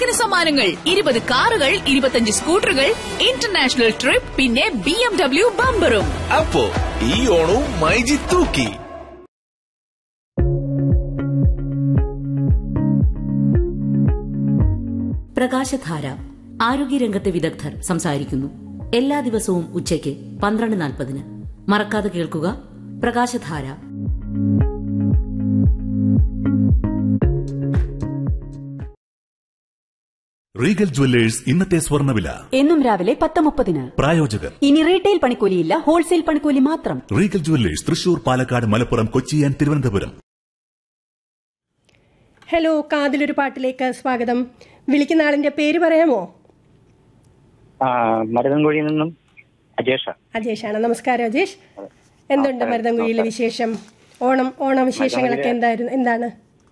നൂറുകണക്കിന് സമ്മാനങ്ങൾ ഇരുപത് കാറുകൾ ഇരുപത്തഞ്ച് സ്കൂട്ടറുകൾ ഇന്റർനാഷണൽ ട്രിപ്പ് പിന്നെ ബി എം ഡബ്ല്യു ബമ്പറും അപ്പോ ഈ ഓണവും മൈജി തൂക്കി പ്രകാശധാര ആരോഗ്യരംഗത്തെ വിദഗ്ധർ സംസാരിക്കുന്നു എല്ലാ ദിവസവും ഉച്ചയ്ക്ക് പന്ത്രണ്ട് നാൽപ്പതിന് മറക്കാതെ കേൾക്കുക പ്രകാശധാര റീഗൽ ജുവല്ലേഴ്സ് ഇന്നത്തെ സ്വർണ്ണവില എന്നും രാവിലെ പത്ത് മുപ്പതിന് പ്രായോജകർ ഇനി റീറ്റെയിൽ പണിക്കൂലിയില്ല ഹോൾസെയിൽ പണിക്കൂലി മാത്രം Regal jewellers Thrissur Palakkad Malappuram Kochi and Thiruvananthapuram hello കാതിലൊരു പാട്ടിലേക്ക് സ്വാഗതം വിളിക്കുന്ന ആളിന്റെ പേര് പറയാമോ ആ, മരുതൻകുഴിയിൽ നിന്നും അജേഷ അജേഷാണ് നമസ്കാരം അജേഷ് എന്തുണ്ട് മരുതൻകുഴിയിലെ വിശേഷം ഓണം ഓണം വിശേഷങ്ങളൊക്കെ എന്തായിരുന്നു എന്താണ്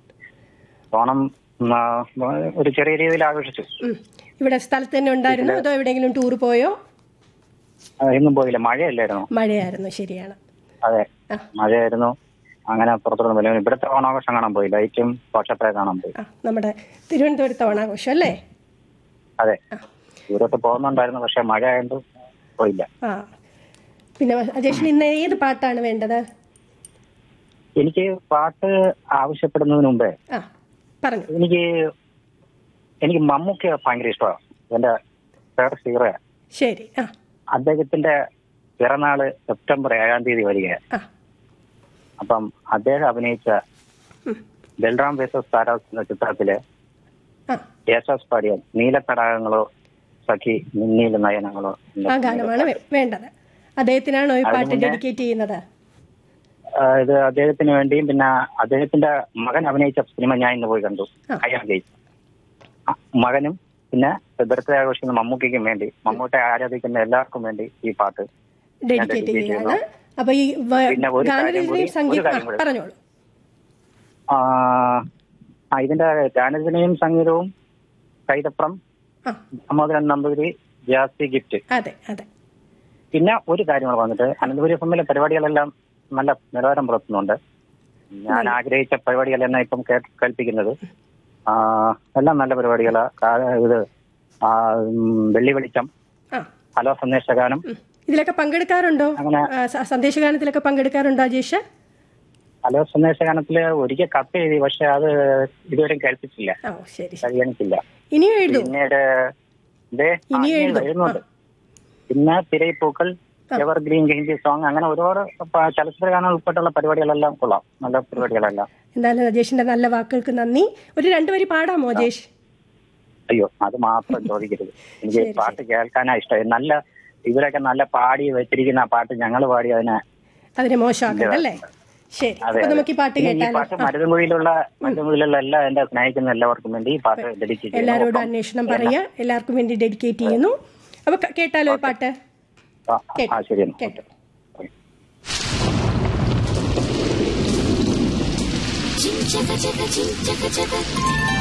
ഓണം ഉം, ആ, ഒരു ചെറിയ രീതിയിൽ ആഘോഷിച്ചു ഉം. ഇവിടെ സ്ഥലത്ത് തന്നെ ഉണ്ടായിരുന്നു അതോ എവിടെയെങ്കിലും ടൂർ പോയോ ആ, എങ്ങും പോയില്ല മഴയല്ലായിരുന്നു മഴയായിരുന്നു ശരിയാണ് അതെ ആ. മഴയായിരുന്നു അങ്ങനെ പുറത്തോട്ട് പോയില്ല ഇവിടുത്തെ ഓണാഘോഷം കാണാൻ പോയി ലൈറ്റും പക്ഷപ്പറ കാണാൻ പോയി ആ നമ്മുടെ തിരുവനന്തപുരത്ത് ഓണാഘോഷം അല്ലേ അതെ ദൂരത്ത് പോകുന്നുണ്ടായിരുന്നു പക്ഷെ മഴ ആയതുകൊണ്ട് പോയില്ല ആ പിന്നെ അജേഷിന് ഇന്ന് ഏത് പാട്ടാണ് വേണ്ടത് എനിക്ക് പാട്ട് ആവശ്യപ്പെടുന്നതിന് മുമ്പേ ആ പറഞ്ഞു എനിക്ക് എനിക്ക് മമ്മൂക്ക ഭയങ്കര ഇഷ്ടമാണ് എന്റെ ഫേവറേറ്റ് ഹീറോയാണ് ശരി ആ അദ്ദേഹത്തിന്റെ പിറന്നാള് സെപ്റ്റംബർ ഏഴാം തീയതി വരികയാണ് ആ അപ്പം അദ്ദേഹം അഭിനയിച്ച ബൽറാം വേസസ് താരാസ് എന്ന ചിത്രത്തില് ആ യേശാസ് പാടിയ നീലത്തടാകങ്ങളോ സഖി നിന്നീല നയനങ്ങളോ എന്ന ആ ഗാനമാണ് വേ- വേണ്ടത് അദ്ദേഹത്തിനാണോ ഈ അതിന് പാട്ട് മുന്നേ- ഡെഡിക്കേറ്റ് ചെയ്യുന്നത് ആ, ഇത് അദ്ദേഹത്തിന് വേണ്ടിയും പിന്നെ അദ്ദേഹത്തിന്റെ മകൻ അഭിനയിച്ച സിനിമ ഞാൻ ഇന്ന് പോയി കണ്ടു ആ. അയ്യാം ഗെയ് മകനും പിന്നെ ബർത്ത്ഡേ ആഘോഷിക്കുന്ന മമ്മൂക്കയ്ക്കും വേണ്ടി മമ്മൂട്ടെ ആരാധിക്കുന്ന എല്ലാവർക്കും വേണ്ടി ഈ പാട്ട് ഡെഡിക്കേറ്റ് dedicate ചെയ്യുകയാണ് ചെയ്യുന്നു. അപ്പൊ ഈ വ- പിന്നെ ഒരു കാര്യം ഗാനരചനയും കൂടി- ഒരു സംഗീതം കാര്യം ആ, കൂടി. പറഞ്ഞോളൂ ആ, ആ ഇതിന്റെ ഗാനരചനയും സംഗീതവും കൈതപ്രം ആ ദാമോദരൻ നമ്പൂതിരി ജാസ്തി ഗിഫ്റ്റ് അതെ അതെ പിന്നെ ഒരു കാര്യം കൂടെ വന്നിട്ട് അനന്തപുരി എഫ് എമ്മിലെ പരിപാടികളെല്ലാം നല്ല നിലവാരം പുലർത്തുന്നുണ്ട് ഞാൻ ആഗ്രഹിച്ച പരിപാടികളെല്ലാം ഇപ്പം കേ- കേൾപ്പിക്കുന്നത് ആ, എല്ലാം നല്ല പരിപാടികളാ കാ- ഇത് ആ, ഉം, വെള്ളി വെളിച്ചം ആ ഹലോ സന്ദേശഗാനം ഉം. ഇതിലൊക്കെ പങ്കെടുക്കാറുണ്ടോ അങ്ങനെ- ആ, സ- സന്ദേശഗാനത്തിലൊക്കെ പങ്കെടുക്കാറുണ്ടോ അജേഷ് ഹലോ സന്ദേശഗാനത്തില് ഒരിക്കൽ കത്ത് എഴുതി പക്ഷെ അത് ഇതുവരെയും കേൾപ്പിച്ചില്ല ഓ ശരി ശരി. കഴിയണിച്ചില്ല ഇനിയും എഴുതൂ പിന്നീട് ദേ, ആ, ഇനി ഇനി എഴുതും. എഴുതുന്നുണ്ട് പിന്നെ തിരയിപ്പൂക്കൾ എവർ ഗ്രീൻ ഹിന്ദി സോങ് അങ്ങനെ ഒരുപാട് പ- ചലച്ചിത്ര ഗാനം ഉൾപ്പെട്ടുള്ള പരിപാടികളെല്ലാം കൊള്ളാം നല്ല പരിപാടികളെല്ലാം എന്തായാലും അജേഷിന്റെ നല്ല വാക്കുകൾക്ക് നന്ദി ഒരു രണ്ടുപേര് പാടാമോ അജേഷ് അയ്യോ അത് മാത്രം ചോദിക്കരുത് എനിക്ക് ശരി, പാട്ട് കേൾക്കാനാ ഇഷ്ടം നല്ല ഇവരൊക്കെ നല്ല പാടി വെച്ചിരിക്കുന്ന ആ പാട്ട് ഞങ്ങൾ പാടി അതിനെ അതിനെ മോശമാക്കണ്ട അല്ലേ ശരി അതെ അപ്പൊ അതെ. നമുക്ക് ഈ പാട്ട് പിന്നെ ഈ കേട്ടാലോ പാട്ട് മരുതൻകുഴിയിലുള്ള മരുതൻകുഴിയിലുള്ള എല്ലാ എന്റെ സ്നേഹിക്കുന്ന എല്ലാവർക്കും വേണ്ടി ഈ പാട്ട് ഡെഡിക്കേറ്റ് ചെയ്യുന്നു എല്ലാരോടും ഒപ്പം അന്വേഷണം പറയുക എല്ലാവർക്കും വേണ്ടി ഡെഡിക്കേറ്റ് ചെയ്യുന്നു അപ്പൊ ക- കേട്ടാലോ ഈ പാട്ട് ആ, ആ ശരി എന്നാ. കേട്ടോ Chim chaka chaka chim chaka chaka